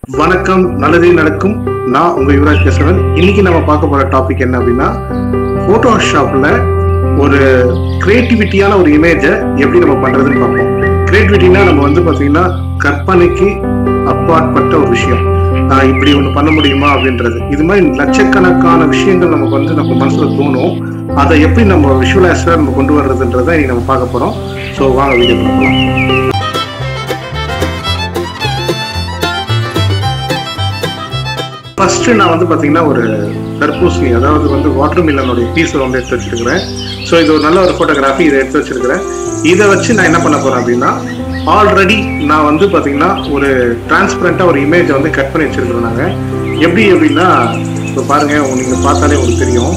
வணக்கம் நல்லதே நடக்கும் நான் உங்க யுவராஜ் பேசுறேன் இன்னைக்கு நம்ம பார்க்க போற டாபிக் என்ன அப்படின்னா போட்டோஷாப்ல ஒரு கிரியேட்டிவிட்டியான ஒரு இமேஜை எப்படி நம்ம பண்றதுன்னு பார்ப்போம் கிரியேட்டிவிட்டினா நம்ம வந்து பாத்தீங்கன்னா கற்பனைக்கு அப்பாற்பட்ட ஒரு விஷயம் ஆஹ் இப்படி ஒண்ணு பண்ண முடியுமா அப்படின்றது இது மாதிரி லட்சக்கணக்கான விஷயங்கள் நமக்கு வந்து நம்ம மனசுல தோணும் அதை எப்படி நம்ம விஷுவலைஸா நம்ம கொண்டு வர்றதுன்றதை இன்னைக்கு நம்ம பார்க்க போறோம் ஸோ வாங்க வீடியோ பார்க்கலாம் ஃபர்ஸ்ட் நான் வந்து பாத்தீங்கன்னா ஒரு தர்பூசணி அதாவது வந்து வாட்டர் மில்லனுடைய பீஸை வந்து எடுத்து வச்சிருக்கிறேன் ஸோ இது ஒரு நல்ல ஒரு ஃபோட்டோகிராஃபி இதை எடுத்து வச்சிருக்கிறேன் இதை வச்சு நான் என்ன பண்ண போறேன் அப்படின்னா ஆல்ரெடி நான் வந்து பாத்தீங்கன்னா ஒரு டிரான்ஸ்பரண்டா ஒரு இமேஜை வந்து கட் பண்ணி வச்சிருக்கிறேன் நாங்க எப்படி அப்படின்னா இப்போ பாருங்க உங்களுக்கு நீங்க பார்த்தாலே உங்களுக்கு தெரியும்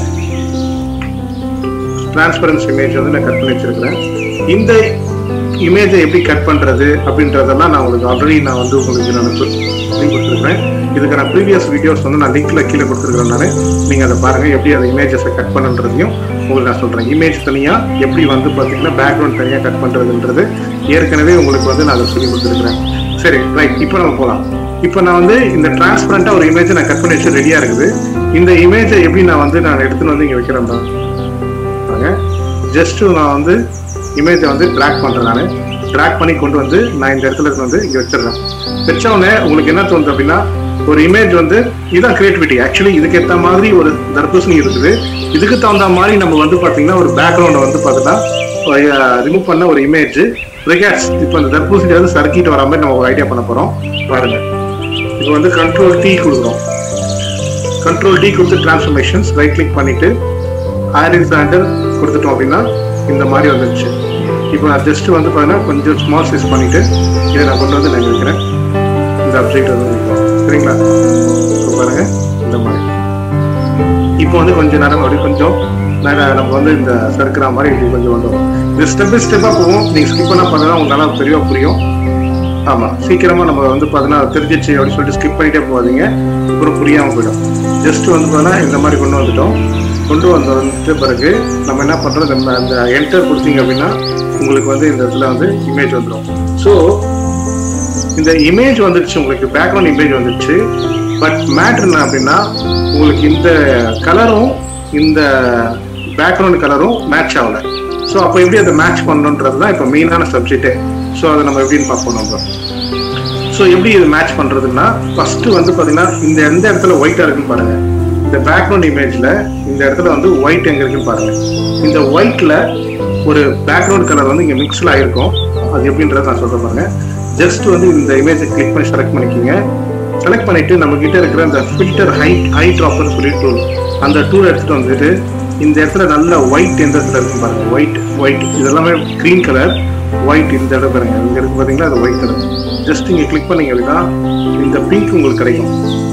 டிரான்ஸ்பரன்ஸ் இமேஜ் வந்து நான் கட் பண்ணி வச்சிருக்கிறேன் இந்த இமேஜை எப்படி கட் பண்றது அப்படின்றதெல்லாம் நான் உங்களுக்கு ஆல்ரெடி நான் வந்து உங்களுக்கு நான் சொல்லி கொடுத்துருக்கேன் இதுக்கான ப்ரீவியஸ் வீடியோஸ் வந்து நான் லிங்க்ல கீழே கொடுத்துருக்கேன் நான் நீங்க அதை பாருங்க எப்படி அந்த இமேஜஸை கட் பண்ணுன்றதையும் உங்களுக்கு நான் சொல்றேன் இமேஜ் தனியா எப்படி வந்து பாத்தீங்கன்னா பேக்ரவுண்ட் தனியா கட் பண்றதுன்றது ஏற்கனவே உங்களுக்கு வந்து நான் அதை சொல்லி கொடுத்துருக்கிறேன் சரி ரைட் இப்போ நம்ம போகலாம் இப்போ நான் வந்து இந்த டிரான்ஸ்பரண்டா ஒரு இமேஜை நான் கட் பண்ணி வச்சு ரெடியா இருக்குது இந்த இமேஜை எப்படி நான் வந்து நான் எடுத்துன்னு வந்து இங்க வைக்கிறேன் பாருங்க ஜஸ்ட் நான் வந்து இமேஜை வந்து ட்ராக் பண்றேன் நான் ட்ராக் பண்ணி கொண்டு வந்து நான் இந்த இடத்துல இருந்து வந்து இங்க வச்சிடுறேன் வச்ச உடனே உங்களுக்கு என்ன தோணுது அப்படின்னா ஒரு இமேஜ் வந்து இதுதான் கிரியேட்டிவிட்டி ஆக்சுவலி இதுக்கு ஏற்ற மாதிரி ஒரு தர்பூசணி இருக்குது இதுக்கு தகுந்த மாதிரி நம்ம வந்து பாத்தீங்கன்னா ஒரு பேக்ரவுண்டை வந்து பார்த்தீங்கன்னா ரிமூவ் பண்ண ஒரு இமேஜ் ரிகார்ட்ஸ் இப்போ இந்த தர்பூசணி வந்து சர்க்கிட்டு வர மாதிரி நம்ம ஒரு ஐடியா பண்ண போறோம் பாருங்க இப்போ வந்து கண்ட்ரோல் டி கொடுக்குறோம் கண்ட்ரோல் டி கொடுத்து டிரான்ஸ்ஃபர்மேஷன்ஸ் ரைட் கிளிக் பண்ணிட்டு ஹாரிசாண்டல் கொடுத்துட்டோம் அப்படின்னா இந்த மாதிரி வந்துருச்சு இப்போ நான் ஜஸ்ட் வந்து பார்த்தீங்கன்னா கொஞ்சம் ஸ்மால் சைஸ் பண்ணிட்டு இதை நான் கொண்டு வந்து நான் வைக்கிறேன் இந்த அப்ஜெக்ட் வந்து வைக்கிறோம் சரிங்களா இப்போ பாருங்க இந்த மாதிரி இப்போ வந்து கொஞ்சம் நேரம் அப்படி கொஞ்சம் நேரம் நம்ம வந்து இந்த சறுக்கிற மாதிரி இப்படி கொஞ்சம் வந்துடும் இது ஸ்டெப் பை ஸ்டெப்பாக போகும் நீங்கள் ஸ்கிப் பண்ணால் பார்த்தா உங்களுக்கு தெளிவாக புரியும் ஆமாம் சீக்கிரமாக நம்ம வந்து பார்த்தீங்கன்னா தெரிஞ்சிச்சு அப்படின்னு சொல்லிட்டு ஸ்கிப் பண்ணிட்டே போகாதீங்க அப்புறம் புரியாமல் போயிடும் ஜஸ்ட் வந்து பார்த்தீங்கன்னா இந்த மாதிரி கொண்டு வந்துட்டோம் கொண்டு வந்து வந்துட்டு பிறகு நம்ம என்ன பண்ணுறோம் இந்த அந்த என்டர் கொடுத்தீங்க அப்படின்னா உங்களுக்கு வந்து இந்த இடத்துல வந்து இமேஜ் வந்துடும் ஸோ இந்த இமேஜ் வந்துடுச்சு உங்களுக்கு பேக்ரவுண்ட் இமேஜ் வந்துடுச்சு பட் மேட்ரு என்ன அப்படின்னா உங்களுக்கு இந்த கலரும் இந்த பேக்ரவுண்ட் கலரும் மேட்ச் ஆகல ஸோ அப்போ எப்படி அதை மேட்ச் பண்ணணுன்றது தான் இப்போ மெயினான சப்ஜெக்டே ஸோ அதை நம்ம எப்படின்னு பார்ப்போம் நம்ம ஸோ எப்படி இது மேட்ச் பண்ணுறதுன்னா ஃபர்ஸ்ட் வந்து பார்த்தீங்கன்னா இந்த எந்த இடத்துல ஒயிட்டாக இருக்குன்னு பாருங்க இந்த பேக்ரவுண்ட் இமேஜ்ல இந்த இடத்துல வந்து ஒயிட் எங்க இருக்குன்னு பாருங்க இந்த ஒயிட்ல ஒரு பேக்ரவுண்ட் கலர் வந்து இங்க மிக்ஸ்ல ஆயிருக்கும் அது எப்படின்றத நான் சொல்ற பாருங்க ஜஸ்ட் வந்து இந்த இமேஜை கிளிக் பண்ணி செலக்ட் பண்ணிக்கோங்க செலக்ட் பண்ணிட்டு நம்ம கிட்ட இருக்கிற அந்த ஃபில்டர் ஹை ஹை ட்ராப்பர் சொல்லி டூல் அந்த டூல் எடுத்துட்டு வந்துட்டு இந்த இடத்துல நல்ல ஒயிட் எந்த இடத்துல இருக்கு பாருங்க ஒயிட் ஒயிட் இதெல்லாமே கிரீன் கலர் ஒயிட் இந்த இடம் பாருங்க இங்க இருக்கு பாத்தீங்களா அது ஒயிட் கலர் ஜஸ்ட் இங்க கிளிக் பண்ணீங்க அப்படின்னா இந்த பிங்க் உங்களுக்கு கிடைக்கும்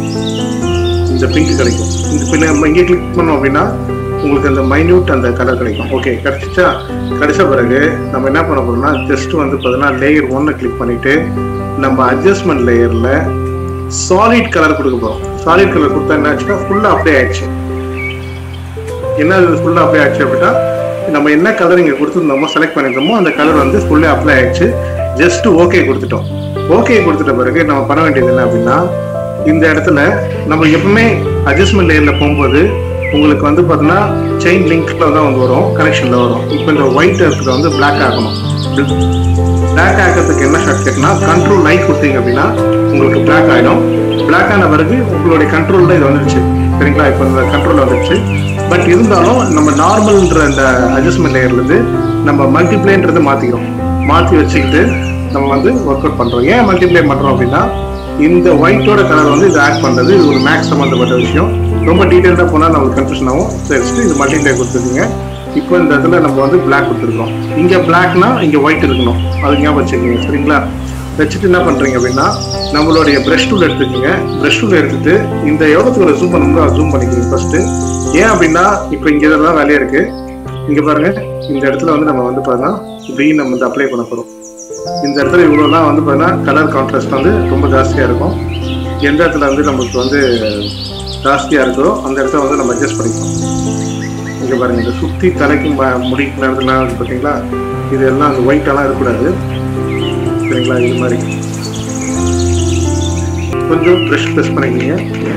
இந்த பிங்க் கிடைக்கும் இப்போ நம்ம இங்கே கிளிக் பண்ணோம் அப்படின்னா உங்களுக்கு அந்த மைன்யூட் அந்த கலர் கிடைக்கும் ஓகே கிடைச்சிச்சா கிடைச்ச பிறகு நம்ம என்ன பண்ண போறோம்னா ஜஸ்ட் வந்து பார்த்தீங்கன்னா லேயர் ஒன்னை கிளிக் பண்ணிட்டு நம்ம அட்ஜஸ்ட்மெண்ட் லேயர்ல சாலிட் கலர் கொடுக்க போறோம் சாலிட் கலர் கொடுத்தா என்ன ஆச்சுன்னா ஃபுல்லா அப்ளை ஆயிடுச்சு என்ன ஃபுல்லா அப்ளை ஆச்சு அப்படின்னா நம்ம என்ன கலர் இங்க கொடுத்துருந்தோமோ செலக்ட் பண்ணிருந்தோமோ அந்த கலர் வந்து ஃபுல்லா அப்ளை ஆயிடுச்சு ஜஸ்ட் ஓகே கொடுத்துட்டோம் ஓகே கொடுத்துட்ட பிறகு நம்ம பண்ண வேண்டியது என்ன அப்படின்னா இந்த இடத்துல நம்ம எப்பவுமே அட்ஜஸ்ட்மெண்ட் லேயர்ல போகும்போது உங்களுக்கு வந்து பார்த்தீங்கன்னா செயின் லிங்க்ல தான் வந்து வரும் கனெக்ஷன்ல வரும் இப்போ இந்த ஒயிட் இடத்துல வந்து பிளாக் ஆகணும் பிளாக் ஆகிறதுக்கு என்ன ஷார்ட்கட்னா கண்ட்ரோல் லைட் கொடுத்தீங்க அப்படின்னா உங்களுக்கு பிளாக் ஆகிடும் பிளாக் ஆன பிறகு உங்களுடைய கண்ட்ரோல்ல இது வந்துருச்சு சரிங்களா இப்போ இந்த கண்ட்ரோல் வந்துருச்சு பட் இருந்தாலும் நம்ம நார்மல்ன்ற அந்த அட்ஜஸ்ட்மெண்ட் லேயர்லேருந்து நம்ம மல்டிப்ளேன்றதை மாற்றிக்கிறோம் மாற்றி வச்சுக்கிட்டு நம்ம வந்து ஒர்க் அவுட் பண்ணுறோம் ஏன் மல்டிப்ளே பண்ணுறோம் அப்படின்னா இந்த ஒயிட்டோட கலர் வந்து இது ஆட் பண்றது இது ஒரு மேக்ஸ் சம்மந்தப்பட்ட விஷயம் ரொம்ப டீட்டெயில்டாக போனால் நம்மளுக்கு கன்ஃபியூஷன் ஆகும் சரி இது மல்டிப்ளை கொடுத்துருக்கீங்க இப்போ இந்த இடத்துல நம்ம வந்து பிளாக் கொடுத்துருக்கோம் இங்கே பிளாக்னா இங்கே ஒயிட் இருக்கணும் அது ஞாபகம் வச்சுக்கோங்க சரிங்களா வச்சுட்டு என்ன பண்ணுறீங்க அப்படின்னா நம்மளுடைய ப்ரஷ் டூல் எடுத்துக்கோங்க ப்ரஷ் டூல் எடுத்துட்டு இந்த எவ்வளோத்துக்கு ஜூம் பண்ணும்போது அதை ஜூம் பண்ணிக்கோங்க ஃபர்ஸ்ட் ஏன் அப்படின்னா இப்போ இங்கே இதெல்லாம் வேலையா இருக்கு இங்கே பாருங்க இந்த இடத்துல வந்து நம்ம வந்து பார்த்தா இப்படி நம்ம வந்து அப்ளை பண்ண போகிறோம் இந்த இடத்துல இவ்வளோலாம் வந்து பார்த்தீங்கன்னா கலர் கான்ட்ராஸ்ட் வந்து ரொம்ப ஜாஸ்தியாக இருக்கும் எந்த இடத்துல வந்து நமக்கு வந்து ஜாஸ்தியாக இருக்கோ அந்த இடத்துல வந்து நம்ம அட்ஜஸ்ட் பண்ணிக்கலாம் இங்கே பாருங்க இந்த சுற்றி தலைக்கு முடிக்கிற இடத்துல வந்து பார்த்தீங்களா இது எல்லாம் அந்த ஒயிட்டெல்லாம் இருக்கக்கூடாது சரிங்களா இது மாதிரி கொஞ்சம் ப்ரெஷ் ப்ரெஸ் பண்ணிக்கிங்க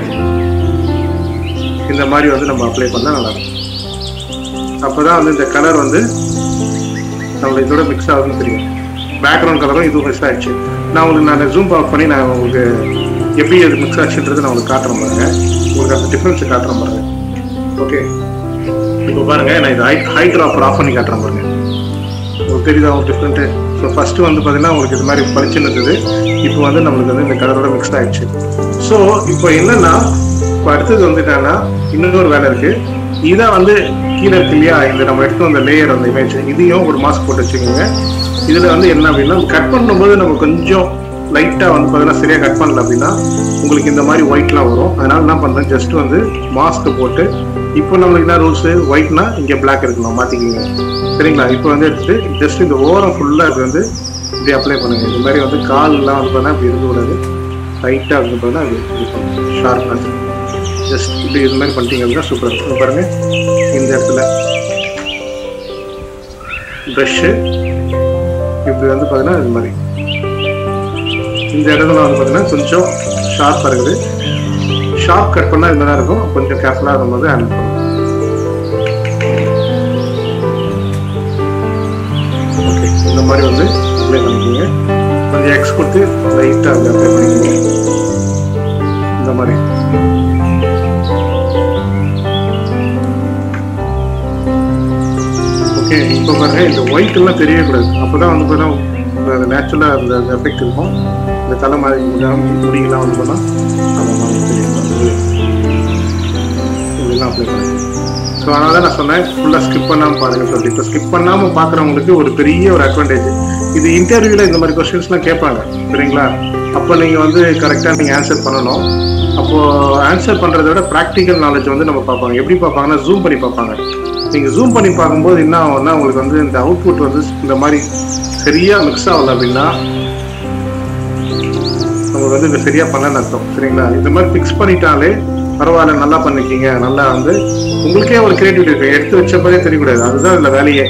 இந்த மாதிரி வந்து நம்ம அப்ளை பண்ணால் நல்லாயிருக்கும் அப்போ தான் வந்து இந்த கலர் வந்து நம்மளுக்கு இதோட மிக்ஸ் ஆகுதுன்னு தெரியும் பேக்ரவுண்ட் கலரும் இதுவும் மிக்ஸ் ஆயிடுச்சு நான் உங்களுக்கு நான் ஜூம் அவுட் பண்ணி நான் உங்களுக்கு எப்படி அது மிக்ஸ் ஆச்சுன்றது நான் உங்களுக்கு காட்டுறேன் பாருங்க உங்களுக்கு அந்த டிஃப்ரென்ஸை காட்டுறேன் பாருங்க ஓகே இப்போ பாருங்க நான் இது ஹை ஹை ட்ராப்பர் ஆஃப் பண்ணி காட்டுறேன் பாருங்க உங்களுக்கு தெரியுதா உங்களுக்கு டிஃப்ரெண்ட்டு ஸோ ஃபஸ்ட்டு வந்து பார்த்தீங்கன்னா உங்களுக்கு இது மாதிரி பளிச்சுன்னு இருந்தது இப்போ வந்து நம்மளுக்கு வந்து இந்த கலரோட மிக்ஸ் ஆயிடுச்சு ஸோ இப்போ என்னன்னா இப்போ அடுத்தது வந்து என்னன்னா இன்னொரு வேலை இருக்கு இதை வந்து கீழே இருக்கு இல்லையா இந்த நம்ம எடுத்து வந்த லேயர் அந்த இமேஜ் இதையும் ஒரு மாஸ்க் போட்டு வச்சுக்கோங்க இதில் வந்து என்ன அப்படின்னா கட் பண்ணும்போது நம்ம கொஞ்சம் லைட்டாக வந்து பார்த்தீங்கன்னா சரியாக கட் பண்ணல அப்படின்னா உங்களுக்கு இந்த மாதிரி ஒயிட்லாம் வரும் அதனால என்ன பண்ணுறேன் ஜஸ்ட் வந்து மாஸ்க்கு போட்டு இப்போ நம்மளுக்கு என்ன ரூல்ஸு ஒயிட்னா இங்கே பிளாக் இருக்கணும் மாற்றிக்கிங்க சரிங்களா இப்போ வந்து எடுத்துட்டு ஜஸ்ட் இந்த ஓரம் ஃபுல்லாக இது வந்து இப்படி அப்ளை பண்ணுங்க இந்த மாதிரி வந்து கால்லாம் வந்து பார்த்தா இப்படி இருக்கக்கூடாது லைட்டாக வந்து பார்த்தா அது இது பண்ணுங்க ஷார்ப்னஸ் ஜஸ்ட் இப்படி இது மாதிரி பண்ணிட்டீங்க அப்படின்னா சூப்பர் இருக்கும் பாருங்க இந்த இடத்துல ப்ரஷ்ஷு இப்படி வந்து பார்த்தீங்கன்னா இது மாதிரி இந்த இடத்துல வந்து பார்த்தீங்கன்னா கொஞ்சம் ஷார்ப்பாக இருக்குது ஷார்ப் கட் பண்ணால் இந்த மாதிரி இருக்கும் கொஞ்சம் கேர்ஃபுல்லாக இருக்கும்போது ஹேண்டில் பண்ணணும் ஓகே இந்த மாதிரி வந்து அப்ளை பண்ணிக்கோங்க கொஞ்சம் எக்ஸ் கொடுத்து லைட்டாக அப்படி அப்ளை பண்ணிக்கோங்க இந்த மாதிரி ஓகே இப்போ பாருங்க இந்த ஒயிட் எல்லாம் தெரியவே கூடாது அப்பதான் வந்து பார்த்தா அந்த நேச்சுரலாக அந்த எஃபெக்ட் இருக்கும் இந்த தலை மாதிரி இதெல்லாம் முடியெல்லாம் வந்து பண்ணால் அதெல்லாம் வந்து தெரியும் இதெல்லாம் அப்ளை பண்ணுங்க ஸோ அதனால தான் நான் சொன்னேன் ஃபுல்லாக ஸ்கிப் பண்ணாமல் பாருங்க சொல்லி இப்போ ஸ்கிப் பண்ணாமல் பார்க்குறவங்களுக்கு ஒரு பெரிய ஒரு அட்வான்டேஜ் இது இன்டர்வியூவில் இந்த மாதிரி கொஸ்டின்ஸ்லாம் கேட்பாங்க சரிங்களா அப்போ நீங்கள் வந்து கரெக்டாக நீங்கள் ஆன்சர் பண்ணணும் அப்போது ஆன்சர் பண்ணுறத விட ப்ராக்டிக்கல் நாலேஜ் வந்து நம்ம பார்ப்பாங்க எப்படி பார்ப்பாங்கன்னா ஜூம் பண்ணி பார்ப்பாங்க நீங்கள் ஜூம் பண்ணி பார்க்கும்போது என்ன ஆகும்னா உங்களுக்கு வந்து இந்த அவுட்புட் வந்து இந்த மாதிரி சரியாக மிக்ஸ் ஆகல அப்படின்னா நம்ம வந்து இதை சரியாக பண்ணலன்னு அர்த்தம் சரிங்களா இந்த மாதிரி ஃபிக்ஸ் பண்ணிட்டாலே பரவாயில்ல நல்லா பண்ணிருக்கீங்க நல்லா வந்து உங்களுக்கே ஒரு கிரியேட்டிவிட்டி இருக்கு எடுத்து வச்சப்பதே தெரியக்கூடாது அதுதான் இதில் வேலையே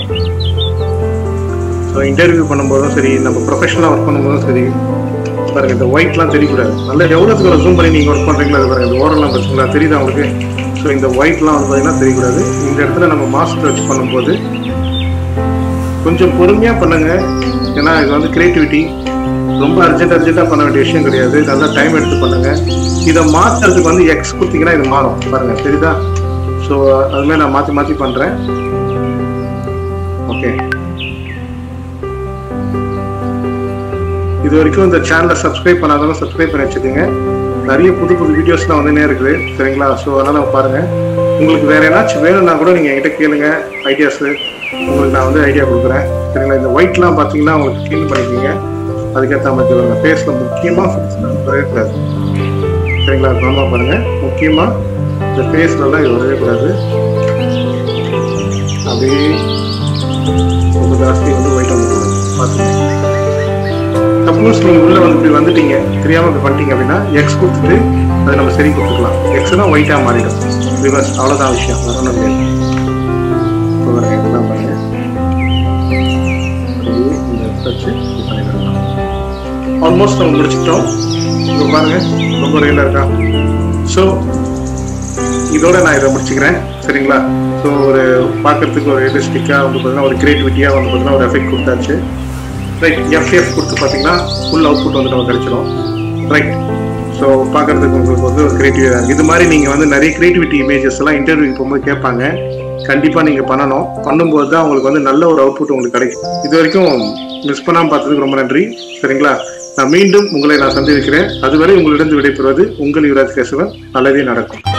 ஸோ இன்டர்வியூ பண்ணும்போதும் சரி நம்ம ப்ரொஃபஷனலாக ஒர்க் பண்ணும்போதும் சரி பாருங்க இந்த ஒயிட்லாம் தெரியக்கூடாது நல்ல எவ்வளோத்துக்கு ஜூம் பண்ணி நீங்கள் ஒர்க் பண்ணுறீங்களோ அது பாருங்க இந்த ஓரெல்லாம் பிரச்சனை தெரியுதா உங்களுக்கு ஸோ இந்த ஒயிட்லாம் வந்து பார்த்தீங்கன்னா தெரியக்கூடாது இந்த இடத்துல நம்ம மாஸ்க் வச்சு பண்ணும்போது கொஞ்சம் பொறுமையாக பண்ணுங்க ஏன்னா இது வந்து கிரியேட்டிவிட்டி ரொம்ப அர்ஜென்ட் அர்ஜென்ட்டாக பண்ண வேண்டிய விஷயம் கிடையாது நல்லா டைம் எடுத்து பண்ணுங்க இதை மாற்றுறதுக்கு வந்து எக்ஸ் கொடுத்தீங்கன்னா இது மாறும் பாருங்க தெரியுதா ஸோ அதுமாதிரி நான் மாற்றி மாற்றி பண்ணுறேன் ஓகே இது வரைக்கும் இந்த சேனலை சப்ஸ்கிரைப் பண்ணாதவங்க சப்ஸ்கிரைப் பண்ணி வச்சுக்கோங்க நிறைய புது புது வீடியோஸ்லாம் வந்துனே இருக்குது சரிங்களா ஸோ அதனால் பாருங்க உங்களுக்கு வேற ஏதாச்சும் வேணும்னா கூட நீங்கள் என்கிட்ட கேளுங்க ஐடியாஸு உங்களுக்கு நான் வந்து ஐடியா கொடுக்குறேன் சரிங்களா இந்த ஒயிட்லாம் பார்த்தீங்கன்னா உங்களுக்கு க்ளீன் பண்ணிக்கோங்க அதுக்கேற்ற மாதிரி வருங்க ஃபேஸில் முக்கியமாக வரவே கூடாது சரிங்களா கவனமாக பாருங்கள் முக்கியமாக இந்த ஃபேஸ்லலாம் இது வரவே கூடாது அப்படியே ரொம்ப ஜாஸ்தி வந்து ஒயிட் வந்துக்கூடாது பார்த்துக்கோங்க சப்போஸ் நீங்க உள்ள வந்து இப்படி வந்துட்டீங்க தெரியாம இப்படி பண்ணிட்டீங்க அப்படின்னா எக்ஸ் கொடுத்துட்டு அதை நம்ம சரி கொடுத்துக்கலாம் எக்ஸ் தான் ஒயிட்டா மாறிடும் ரிவர்ஸ் அவ்வளவுதான் விஷயம் வேற ஒன்றும் கிடையாது இப்போ பாருங்க இதெல்லாம் பாருங்க அப்படியே இந்த வச்சு இது பண்ணிடலாம் ஆல்மோஸ்ட் நம்ம முடிச்சிட்டோம் இப்போ பாருங்க ரொம்ப ரியலாக இருக்கா ஸோ இதோட நான் இதை முடிச்சுக்கிறேன் சரிங்களா ஸோ ஒரு பார்க்கறதுக்கு ஒரு ரியலிஸ்டிக்காக வந்து பார்த்தீங்கன்னா ஒரு கிரியேட்டிவிட்டியாக வந்து பார்த்தீங்கன்னா ஒரு எஃபெக்ட் கொடுத்தாச்சு ரைட் எஃப்எஃப் கொடுத்து பார்த்தீங்கன்னா ஃபுல் அவுட்புட் வந்து நம்ம கிடைச்சிடும் ரைட் ஸோ பார்க்கறதுக்கு உங்களுக்கு வந்து ஒரு கிரியேட்டிவாக இருக்குது இது மாதிரி நீங்கள் வந்து நிறைய கிரியேட்டிவிட்டி இமேஜஸ் எல்லாம் இன்டர்வியூக்கு போகும்போது கேட்பாங்க கண்டிப்பாக நீங்கள் பண்ணணும் பண்ணும்போது தான் உங்களுக்கு வந்து நல்ல ஒரு அவுட்புட் உங்களுக்கு கிடைக்கும் இது வரைக்கும் மிஸ் பண்ணாமல் பார்த்ததுக்கு ரொம்ப நன்றி சரிங்களா நான் மீண்டும் உங்களை நான் சந்திக்கிறேன் அதுவரை உங்களிடம் விடைபெறுவது உங்கள் யுவராஜ் கேசவன் நல்லதே நடக்கும்